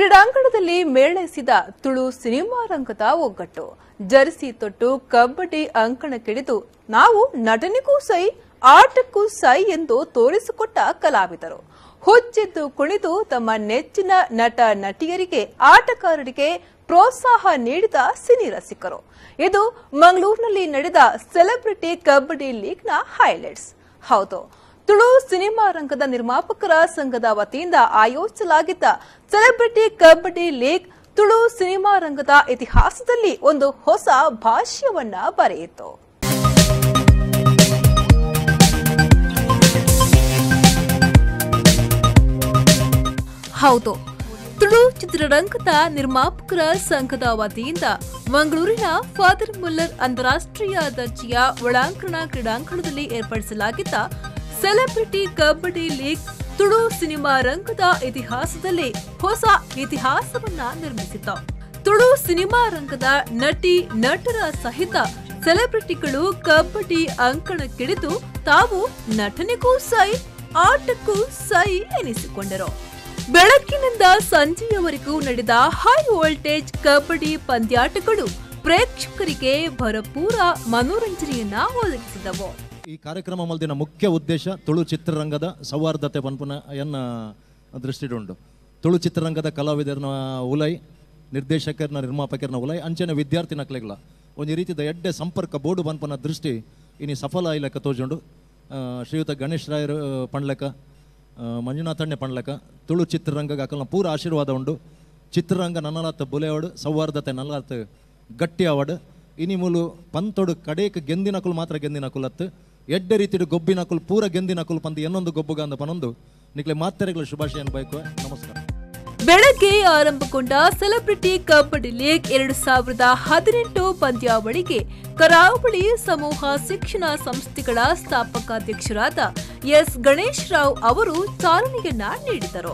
ಕ್ರೀಡಾಂಗಣದಲ್ಲಿ ಮೇಳೈಸಿದ ತುಳು ಸಿನಿಮಾ ರಂಗದ ಒಗ್ಗಟ್ಟು ಜರ್ಸಿ ತೊಟ್ಟು ಕಬಡ್ಡಿ ಅಂಕಣಕ್ಕಿಳಿದು ನಾವು ನಟನೆಗೂ ಸೈ ಆಟಕ್ಕೂ ಸೈ ಎಂದು ತೋರಿಸಿಕೊಟ್ಟ ಕಲಾವಿದರು ಹುಚ್ಚಿದ್ದು ಕುಣಿದು ತಮ್ಮ ನೆಚ್ಚಿನ ನಟ ನಟಿಯರಿಗೆ ಆಟಗಾರರಿಗೆ ಪ್ರೋತ್ಸಾಹ ನೀಡಿದ ಸಿನಿ ರಸಿಕರು ಇದು ಮಂಗಳೂರಿನಲ್ಲಿ ನಡೆದ ಸೆಲೆಬ್ರಿಟಿ ಕಬಡ್ಡಿ ಲೀಗ್ನ ಹೈಲೈಟ್ಸ್ ಹೌದು ತುಳು ಸಿನಿಮಾ ರಂಗದ ನಿರ್ಮಾಪಕರ ಸಂಘದ ವತಿಯಿಂದ ಆಯೋಜಿಸಲಾಗಿದ್ದ celebrity kabaddi league Tulu cinema ರಂಗದ ಇತಿಹಾಸದಲ್ಲಿ ಒಂದು ಹೊಸ ಭಾಷ್ಯವನ್ನ ಬರೆಯಿತು ಹೌದು ತುಳು ಚಿತ್ರರಂಗದ ನಿರ್ಮಾಪಕರ ಸಂಘದ ವತಿಯಿಂದ ಮಂಗಳೂರಿನ ಫಾದರ್ ಮುಲ್ಲರ್ ಅಂತಾರಾಷ್ಟ್ರೀಯ ದರ್ಜೆಯ ಒಳಾಂಗಣ ಕ್ರೀಡಾಂಗಣದಲ್ಲಿ ಏರ್ಪಡಿಸಲಾಗಿದ್ದ celebrity kabaddi league Tulu cinema ರಂಗದ ಇತಿಹಾಸದಲ್ಲಿ ಹೊಸ ಇತಿಹಾಸವನ್ನ ನಿರ್ಮಿಸಿತು ತುಳು ಸಿನಿಮಾ ರಂಗದ ನಟಿ ನಟರ ಸಹಿತ ಸೆಲೆಬ್ರಿಟಿಗಳು ಕಬಡ್ಡಿ ಅಂಕಣಕ್ಕಿಳಿದು ತಾವು ನಟನೆಗೂ ಸೈ ಆಟಕ್ಕೂ ಸೈ ಎನಿಸಿಕೊಂಡರು ಬೆಳಗ್ಗಿನಿಂದ ಸಂಜೆಯವರೆಗೂ ನಡೆದ ಹೈ ವೋಲ್ಟೇಜ್ ಕಬಡ್ಡಿ ಪಂದ್ಯಾಟಗಳು ಪ್ರೇಕ್ಷಕರಿಗೆ ಭರಪೂರ ಮನೋರಂಜನೆಯನ್ನ ಒದಗಿಸಿದವು ಈ ಕಾರ್ಯಕ್ರಮ ಮಲ್ದಿನ ಮುಖ್ಯ ಉದ್ದೇಶ ತುಳು ಚಿತ್ರರಂಗದ ಸೌಹಾರ್ದತೆ ಪನ್ಪುನ ಎನ್ನ ದೃಷ್ಟಿಡುಂಡು ತುಳು ಚಿತ್ರರಂಗದ ಕಲಾವಿದರನ ಉಲೈ ನಿರ್ದೇಶಕರನ ನಿರ್ಮಾಪಕರನ ಉಲೈ ಅಂಚನೆ ವಿದ್ಯಾರ್ಥಿ ನಕ್ಲೆಗ್ಲ ಒಂದು ರೀತಿದ ಎಡ್ಡೆ ಸಂಪರ್ಕ ಬೋರ್ಡು ಪನ್ಪನ ದೃಷ್ಟಿ ಇನಿ ಸಫಲ ಆಯ್ಲಕ್ಕ ತೋಜುಂಡು ಆ, ಶ್ರೀಯುತ ಗಣೇಶ್ ರಾಯರು ಪಣ್ಲಕ ಆ, ಮಂಜುನಾಥಣ್ಣೆ ಪಣ್ಲಕ ತುಳು ಚಿತ್ರರಂಗಕ್ಕೆ ಅಕಲ್ನ ಪೂರ ಆಶೀರ್ವಾದ ಉಂಡು ಚಿತ್ರರಂಗ ನನ್ನಲಾತ ಬುಲೆವಾಡು ಸೌಹಾರ್ದತೆ ನನ್ನಲಾತ ಗಟ್ಟಿ ಆವಡು ಇನಿ ಮೂಲು ಪಂತೊಡು ಕಡೇಕ್ ಗೆಂದಿನಕುಲು ಮಾತ್ರ ಗೆಂದಿನಕುಲತ್ತು ಎಡ್ಡೆ ರೀತಿಡು ಗೊಬ್ಬಿನಕುಲು ಪೂರ ಗೆಂದಿನಕುಲು ಪಂದು ಎನ್ನೊಂದು ಗೊಬ್ಬುಗ ಅಂದ ಪನೊಂದು ನಿಕ್ಲೆ ಮಾತ್ರೆಗಳ ಶುಭಾಶಯ ಬಯಕು ನಮಸ್ಕಾರ ಬೆಳಗ್ಗೆ ಆರಂಭಗೊಂಡ ಸೆಲೆಬ್ರಿಟಿ ಕಬಡ್ಡಿ ಲೀಗ್ ಎರಡು ಸಾವಿರದ ಹದಿನೆಂಟು ಪಂದ್ಯಾವಳಿಗೆ ಕರಾವಳಿ ಸಮೂಹ ಶಿಕ್ಷಣ ಸಂಸ್ಥೆಗಳ ಸ್ಥಾಪಕಾಧ್ಯಕ್ಷರಾದ ಎಸ್ ಗಣೇಶ್ ರಾವ್ ಅವರು ಚಾಲನೆಯನ್ನ ನೀಡಿದರು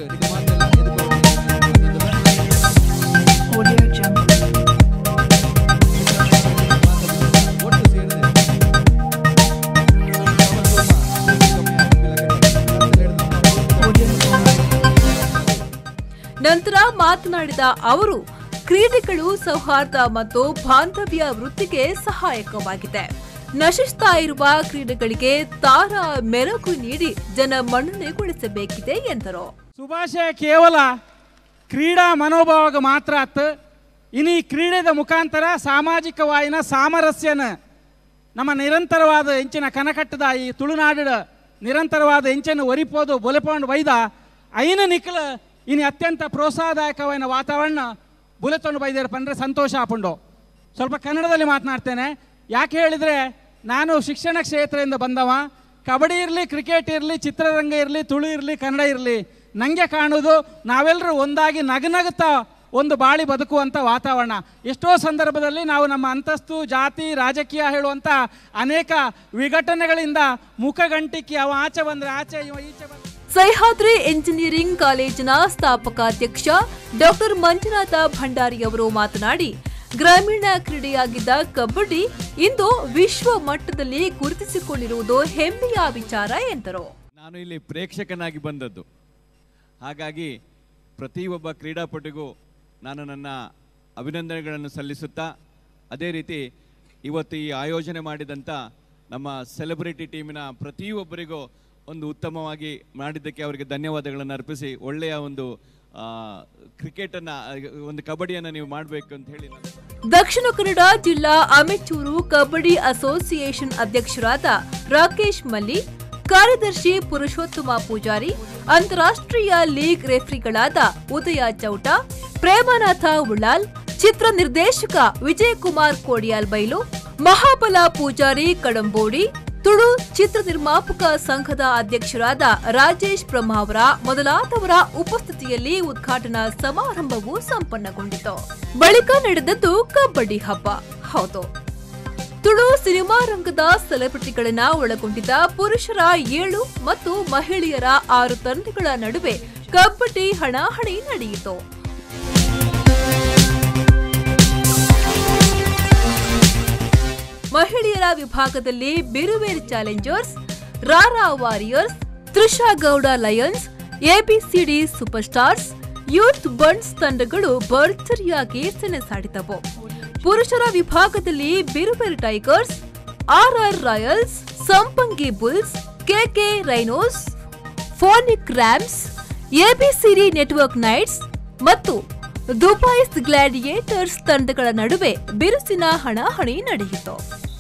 ನಂತರ ಮಾತನಾಡಿದ ಅವರು ಕ್ರೀಡೆಗಳು ಸೌಹಾರ್ದ ಮತ್ತು ಬಾಂಧವ್ಯ ವೃತ್ತಿಗೆ ಸಹಾಯಕವಾಗಿದೆ ನಶಿಸ್ತಾ ಇರುವ ಕ್ರೀಡೆಗಳಿಗೆ ತಾರ ಮೆರುಗು ನೀಡಿ ಜನ ಮನ್ನಣೆಗೊಳಿಸಬೇಕಿದೆ ಎಂದರು ಶುಭಾಶಯ ಕೇವಲ ಕ್ರೀಡಾ ಮನೋಭಾವಗ ಮಾತ್ರ ಆತ್ ಇನಿ ಕ್ರೀಡೆದ ಮುಖಾಂತರ ಸಾಮಾಜಿಕವಾಯಿನ ಸಾಮರಸ್ಯನ ನಮ್ಮ ನಿರಂತರವಾದ ಎಂಚಿನ ಕನಕಟ್ಟದ ಈ ತುಳುನಾಡಿನ ನಿರಂತರವಾದ ಎಂಚನ್ನು ಒರಿಪೋದು ಬೊಲೆಪೋಂಡು ಬೈದ ಐನ ನಿಖಲ ಇನಿ ಅತ್ಯಂತ ಪ್ರೋತ್ಸಾಹದಾಯಕವಾದ ವಾತಾವರಣ ಬುಲೆತೊಂಡು ಬೈದೇರು ಪಂದ್ರೆ ಸಂತೋಷ ಆಪುಂಡು ಸ್ವಲ್ಪ ಕನ್ನಡದಲ್ಲಿ ಮಾತನಾಡ್ತೇನೆ ಯಾಕೆ ಹೇಳಿದರೆ ನಾನು ಶಿಕ್ಷಣ ಕ್ಷೇತ್ರದಿಂದ ಬಂದವ ಕಬಡ್ಡಿ ಇರಲಿ ಕ್ರಿಕೆಟ್ ಇರಲಿ ಚಿತ್ರರಂಗ ಇರಲಿ ತುಳು ಇರಲಿ ಕನ್ನಡ ಇರಲಿ ನನಗೆ ಕಾಣುವುದು ನಾವೆಲ್ಲರೂ ಒಂದಾಗಿ ನಗನಗುತ್ತಾ ಒಂದು ಬಾಳಿ ಬದುಕುವಂಥ ವಾತಾವರಣ ಎಷ್ಟೋ ಸಂದರ್ಭದಲ್ಲಿ ನಾವು ನಮ್ಮ ಅಂತಸ್ತು ಜಾತಿ ರಾಜಕೀಯ ಹೇಳುವಂಥ ಅನೇಕ ವಿಘಟನೆಗಳಿಂದ ಮುಖಗಂಟಿಕ್ಕಿ ಅವ ಆಚೆ ಬಂದರೆ ಆಚೆ ಇವ ಈಚೆ ಬಂದ್ರೆ ಸಹ್ಯಾದ್ರಿ ಇಂಜಿನಿಯರಿಂಗ್ ಕಾಲೇಜಿನ ಸ್ಥಾಪಕಾಧ್ಯಕ್ಷ ಡಾಕ್ಟರ್ ಮಂಜುನಾಥ ಭಂಡಾರಿ ಅವರು ಮಾತನಾಡಿ ಗ್ರಾಮೀಣ ಕ್ರೀಡೆಯಾಗಿದ್ದ ಕಬಡ್ಡಿ ಇಂದು ವಿಶ್ವ ಮಟ್ಟದಲ್ಲಿ ಗುರುತಿಸಿಕೊಂಡಿರುವುದು ಹೆಮ್ಮೆಯ ವಿಚಾರ ಎಂದರು ನಾನು ಇಲ್ಲಿ ಪ್ರೇಕ್ಷಕನಾಗಿ ಬಂದದ್ದು ಹಾಗಾಗಿ ಪ್ರತಿಯೊಬ್ಬ ಕ್ರೀಡಾಪಟುಗೂ ನಾನು ನನ್ನ ಅಭಿನಂದನೆಗಳನ್ನು ಸಲ್ಲಿಸುತ್ತಾ ಅದೇ ರೀತಿ ಇವತ್ತು ಈ ಆಯೋಜನೆ ಮಾಡಿದಂಥ ನಮ್ಮ ಸೆಲೆಬ್ರಿಟಿ ಟೀಮಿನ ಪ್ರತಿಯೊಬ್ಬರಿಗೂ ಒಂದು ಉತ್ತಮವಾಗಿ ಮಾಡಿದ್ದಕ್ಕೆ ಅವರಿಗೆ ಧನ್ಯವಾದಗಳನ್ನು ಅರ್ಪಿಸಿ ಒಳ್ಳೆಯ ಒಂದು ಕ್ರಿಕೆಟನ್ನು ಒಂದು ಕಬಡ್ಡಿಯನ್ನು ನೀವು ಮಾಡಬೇಕು ಅಂತ ಹೇಳಿ ನಾನು ದಕ್ಷಿಣ ಕನ್ನಡ ಜಿಲ್ಲಾ ಅಮೆಚೂರು ಕಬಡ್ಡಿ ಅಸೋಸಿಯೇಷನ್ ಅಧ್ಯಕ್ಷರಾದ ರಾಕೇಶ್ ಮಲ್ಲಿ ಕಾರ್ಯದರ್ಶಿ ಪುರುಷೋತ್ತಮ ಪೂಜಾರಿ ಅಂತಾರಾಷ್ಟ್ರೀಯ ಲೀಗ್ ರೆಫ್ರಿಗಳಾದ ಉದಯ ಚೌಟ ಪ್ರೇಮನಾಥ ಉಳ್ಳಾಲ್ ಚಿತ್ರ ನಿರ್ದೇಶಕ ವಿಜಯಕುಮಾರ್ ಕೋಡಿಯಾಲ್ ಬೈಲು ಮಹಾಬಲ ಪೂಜಾರಿ ಕಡಂಬೋಡಿ ತುಳು ಚಿತ್ರ ನಿರ್ಮಾಪಕ ಸಂಘದ ಅಧ್ಯಕ್ಷರಾದ ರಾಜೇಶ್ ಬ್ರಹ್ಮಾವರ ಮೊದಲಾದವರ ಉಪಸ್ಥಿತಿಯಲ್ಲಿ ಉದ್ಘಾಟನಾ ಸಮಾರಂಭವು ಸಂಪನ್ನಗೊಂಡಿತು ಬಳಿಕ ನಡೆದದ್ದು ಕಬಡ್ಡಿ ಹಬ್ಬ ಹೌದು ತುಳು ಸಿನಿಮಾ ರಂಗದ ಸೆಲೆಬ್ರಿಟಿಗಳನ್ನ ಒಳಗೊಂಡಿದ್ದ ಪುರುಷರ ಏಳು ಮತ್ತು ಮಹಿಳೆಯರ ಆರು ತಂಡಗಳ ನಡುವೆ ಕಬಡ್ಡಿ ಹಣಾಹಣಿ ನಡೆಯಿತು ಮಹಿಳೆಯರ ವಿಭಾಗದಲ್ಲಿ Biruver challengers Rara warriors Trisha Gowda lions ABCD super stars youth ಬಂಡ್ಸ್ ತಂಡಗಳು ಭರ್ಜರಿಯಾಗಿ ಸೆಣಸಾಡಿದವು ಪುರುಷರ ವಿಭಾಗದಲ್ಲಿ Biruveru tigers RR royals Sampangi bulls KK rhinos phoenix rams ABCD network knights ಮತ್ತು ದುಬೈಸ್ ಗ್ಲಾಡಿಯೇಟರ್ಸ್ ತಂಡಗಳ ನಡುವೆ ಬಿರುಸಿನ ಹಣಾಹಣಿ ನಡೆಯಿತು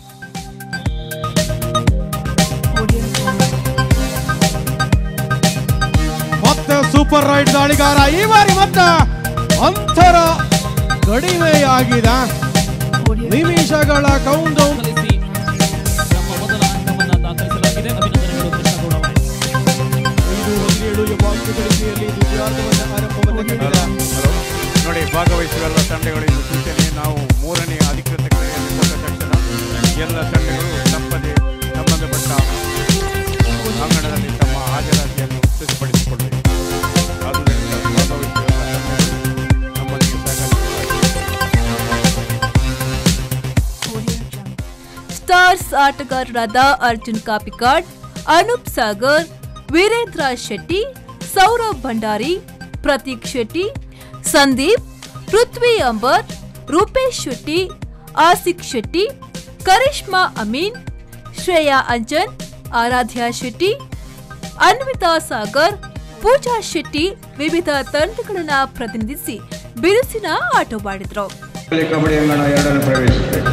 ಮತ್ತೆ ಸೂಪರ್ ರೈಡ್ ದಾಳಿಗಾರ ಈ ಬಾರಿ ಮತ್ತೆ ಅಂತರ ಕಡಿಮೆಯಾಗಿದೆ ನಿಮಿಷಗಳ ಕೌಂಟ್ ಡೌನ್ ಸಲ್ಲಿಸಿ ನಮ್ಮ ಮೊದಲ ಅಂಕವನ್ನ ದಾಖಲಿಸಲಾಗಿದೆ ಅಭಿನಂದನೆಗಳು ಕೃಷ್ಣಗೌಡ ಅವರೇ. ಐದು ಹದಿನೇಳು ಎಂಬತ್ತು ಗಳಿಕೆಯಲ್ಲಿ ದ್ವಿತೀಯಾರ್ಧವನ್ನು ಆರಂಭವನ್ನು ಕಂಡಿದೆ ಹಲೋ ನೋಡಿ ಭಾಗವಹಿಸುವ ಎಲ್ಲ ತಂಡಗಳಿಂದ ಸೂಚನೆ ನಾವು ಮೂರನೇ ಅಧಿಕೃತ ಕ್ರಿಯೆಯಲ್ಲಿ ಕೊಟ್ಟ ತಕ್ಷಣ ಎಲ್ಲ ತಂಡಗಳು ತಪ್ಪದೆ ಸಂಬಂಧಪಟ್ಟ ಅಂಗಣದಲ್ಲಿ ತಮ್ಮ ಹಾಜರಾತಿಯನ್ನು ಸಿದ್ಧಪಡಿಸಿಕೊಳ್ಳಬೇಕು ಆದ್ದರಿಂದ ಭಾಗವಹಿಸುವ ಎಲ್ಲ ತಂಡಗಳು ನಮ್ಮೊಂದಿಗೆ ಸಹಕರಿಸಬೇಕು ಸ್ಟಾರ್ಸ್ ಆಟಗಾರರಾದ ಅರ್ಜುನ್ ಕಾಪಿಕಾಡ್ ಅನೂಪ್ ಸಾಗರ್ ವೀರೇಂದ್ರ ಶೆಟ್ಟಿ ಸೌರವ್ ಭಂಡಾರಿ ಪ್ರತೀಕ್ ಶೆಟ್ಟಿ ಸಂದೀಪ್ ಪೃಥ್ವಿ ಅಂಬರ್ ರೂಪೇಶ್ ಶೆಟ್ಟಿ ಆಸಿಕ್ ಶೆಟ್ಟಿ ಕರಿಷ್ಮಾ ಅಮೀನ್ ಶ್ರೇಯಾ ಅಂಜನ್ ಆರಾಧ್ಯ ಶೆಟ್ಟಿ ಅನ್ವಿತಾ ಸಾಗರ್ ಪೂಜಾ ಶೆಟ್ಟಿ ವಿವಿಧ ತಂಡಗಳನ್ನ ಪ್ರತಿನಿಧಿಸಿ ಬಿರುಸಿನ ಆಟವಾಡಿದ್ರು ಕಬಡ್ಡಿ ಅಂಗಣ ಎರಡನ್ನು ಪ್ರವೇಶಿಸಬೇಕು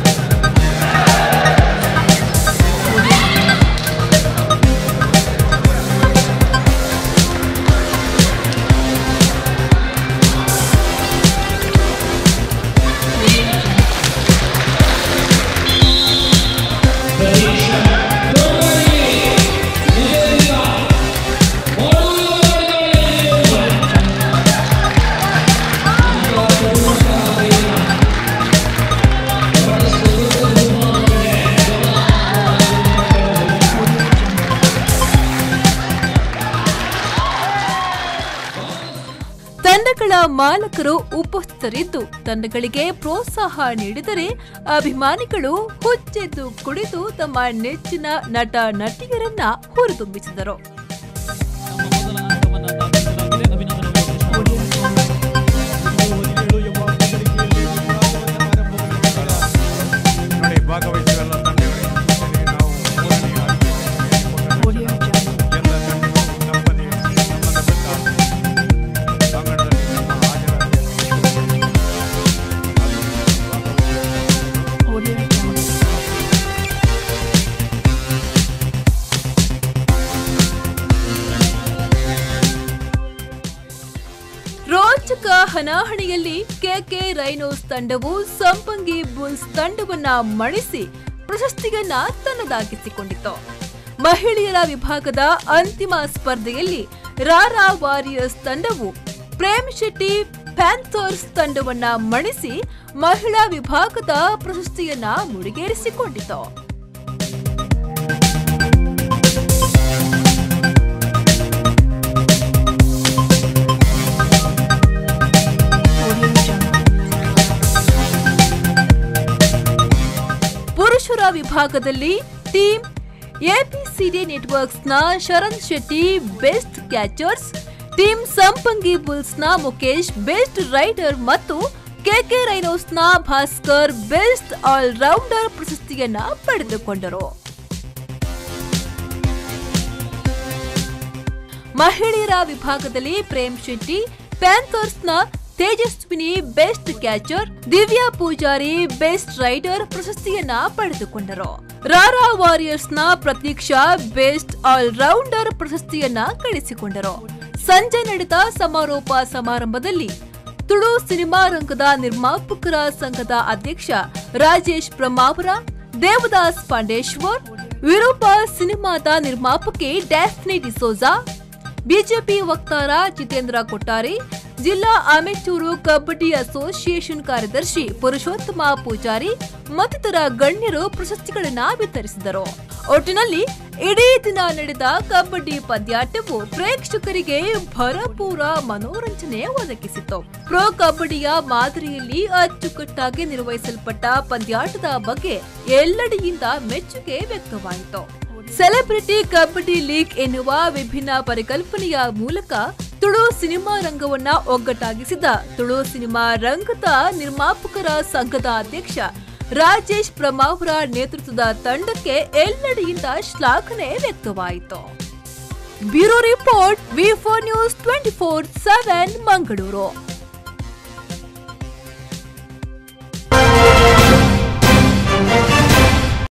ತಂಡಗಳ ಮಾಲಕರು ಉಪಸ್ಥಿತರಿದ್ದು ತಂಡಗಳಿಗೆ ಪ್ರೋತ್ಸಾಹ ನೀಡಿದರೆ ಅಭಿಮಾನಿಗಳು ಹುಚ್ಚೆದ್ದು ಕುಡಿದು ತಮ್ಮ ನೆಚ್ಚಿನ ನಟ ನಟಿಯರನ್ನ ಹುರಿದುಂಬಿಸಿದರು ನಮ್ಮ ಮೊದಲ ಅಂಕವನ್ನ ದಾಖಲಿಸಲಾಗಿದೆ ಅಭಿನಂದನೆಗಳು ಕೃಷ್ಣಗೌಡ ಅವರೇ. ಐದು ಹದಿನೇಳು ಎಂಬತ್ತು ಗಳಿಕೆಯಲ್ಲಿ ದ್ವಿತೀಯಾರ್ಧವನ್ನು ಆರಂಭವನ್ನು ಕಂಡಿದೆ ನೋಡಿ ಭಾಗವಹಿಸುವ ಎಲ್ಲ ತಂಡಗಳಿಂದ ಸೂಚನೆ ನಾವು ಮೂರನೇ ಅಧಿಕೃತ ಕ್ರಿಯೆಯಲ್ಲಿ ಕೊಟ್ಟ ತಕ್ಷಣ ಎಲ್ಲ ತಂಡಗಳು ತಪ್ಪದೆ ಸಂಬಂಧಪಟ್ಟ ಅಂಗಣದಲ್ಲಿ ತಮ್ಮ ಹಾಜರಾತಿಯನ್ನು ರೋಚಕ ಹಣಾಹಣಿಯಲ್ಲಿ ಕೆಕೆ ರೈನೋಸ್ ತಂಡವು ಸಂಪಂಗಿ ಬುಲ್ಸ್ ತಂಡವನ್ನ ಮಣಿಸಿ ಪ್ರಶಸ್ತಿಯನ್ನ ತನ್ನದಾಗಿಸಿಕೊಂಡಿತು ಮಹಿಳೆಯರ ವಿಭಾಗದ ಅಂತಿಮ ಸ್ಪರ್ಧೆಯಲ್ಲಿ ರಾರಾ ವಾರಿಯರ್ಸ್ ತಂಡವು ಪ್ರೇಮ್ ಶೆಟ್ಟಿ ಪ್ಯಾಂಥರ್ಸ್ ತಂಡವನ್ನ ಮಣಿಸಿ ಮಹಿಳಾ ವಿಭಾಗದ ಪ್ರಶಸ್ತಿಯನ್ನ ಮುಡಿಗೇರಿಸಿಕೊಂಡಿತು ಪುರುಷರ ವಿಭಾಗದಲ್ಲಿ ಟೀಮ್ ಎಪಿಸಿಡಿ ನೆಟ್ವರ್ಕ್ಸ್ನ Sharan Shetty best catchers team Sampangi ಬುಲ್ಸ್ನ ಮುಖೇಶ್ ಬೆಸ್ಟ್ ರೈಡರ್ ಮತ್ತು ಕೆಕೆ ರೈನೋಸ್ನ ಭಾಸ್ಕರ್ ಬೆಸ್ಟ್ ಆಲ್ರೌಂಡರ್ ಪ್ರಶಸ್ತಿಯನ್ನ ಪಡೆದುಕೊಂಡರು ಮಹಿಳೆಯರ ವಿಭಾಗದಲ್ಲಿ ಪ್ರೇಮ್ ಶೆಟ್ಟಿ ಪ್ಯಾಂಥರ್ಸ್ನ Tejaswini best catcher Divya Poojary best raider ಪ್ರಶಸ್ತಿಯನ್ನ ಪಡೆದುಕೊಂಡರು ರಾರಾ ವಾರಿಯರ್ಸ್ನ ಪ್ರತೀಕ್ಷಾ ಬೆಸ್ಟ್ ಆಲ್ರೌಂಡರ್ ಪ್ರಶಸ್ತಿಯನ್ನ ಗಳಿಸಿಕೊಂಡರು ಸಂಜೆ ನಡೆದ ಸಮಾರೋಪ ಸಮಾರಂಭದಲ್ಲಿ ತುಳು ಸಿನಿಮಾ ರಂಗದ ನಿರ್ಮಾಪಕರ ಸಂಘದ ಅಧ್ಯಕ್ಷ ರಾಜೇಶ್ ಬ್ರಹ್ಮಾವರ ದೇವದಾಸ್ ಪಾಂಡೇಶ್ವರ್ ವಿರೂಪ ಸಿನಿಮಾದ ನಿರ್ಮಾಪಕಿ ಡ್ಯಾಫ್ನಿ ಡಿಸೋಜಾ ಬಿಜೆಪಿ ವಕ್ತಾರ ಜಿತೇಂದ್ರ ಕೊಟ್ಟಾರಿ ಜಿಲ್ಲಾ ಅಮೆಚೂರು ಕಬಡ್ಡಿ ಅಸೋಸಿಯೇಷನ್ ಕಾರ್ಯದರ್ಶಿ ಪುರುಷೋತ್ತಮ ಪೂಜಾರಿ ಮತ್ತಿತರ ಗಣ್ಯರು ಪ್ರಶಸ್ತಿಗಳನ್ನ ವಿತರಿಸಿದರು ಒಟ್ಟಿನಲ್ಲಿ ಇಡೀ ದಿನ ನಡೆದ ಕಬಡ್ಡಿ ಪಂದ್ಯಾಟವು ಪ್ರೇಕ್ಷಕರಿಗೆ ಭರಪೂರ ಮನೋರಂಜನೆ ಒದಗಿಸಿತು ಪ್ರೊ ಕಬಡ್ಡಿಯ ಮಾದರಿಯಲ್ಲಿ ಅಚ್ಚುಕಟ್ಟಾಗಿ ನಿರ್ವಹಿಸಲ್ಪಟ್ಟ ಪಂದ್ಯಾಟದ ಬಗ್ಗೆ ಎಲ್ಲೆಡೆಯಿಂದ ಮೆಚ್ಚುಗೆ ವ್ಯಕ್ತವಾಯಿತು ಸೆಲೆಬ್ರಿಟಿ ಕಬಡ್ಡಿ ಲೀಗ್ ಎನ್ನುವ ವಿಭಿನ್ನ ಪರಿಕಲ್ಪನೆಯ ಮೂಲಕ ತುಳು ಸಿನಿಮಾ ರಂಗವನ್ನ ಒಗ್ಗಟ್ಟಾಗಿಸಿದ ತುಳು ಸಿನಿಮಾ ರಂಗದ ನಿರ್ಮಾಪಕರ ಸಂಘದ ಅಧ್ಯಕ್ಷ ರಾಜೇಶ್ ಪ್ರಮಾವರ ನೇತೃತ್ವದ ತಂಡಕ್ಕೆ ಎಲ್ಲೆಡೆಯಿಂದ ಶ್ಲಾಘನೆ ವ್ಯಕ್ತವಾಯಿತು bureau report V four news twenty four seven Mangaluru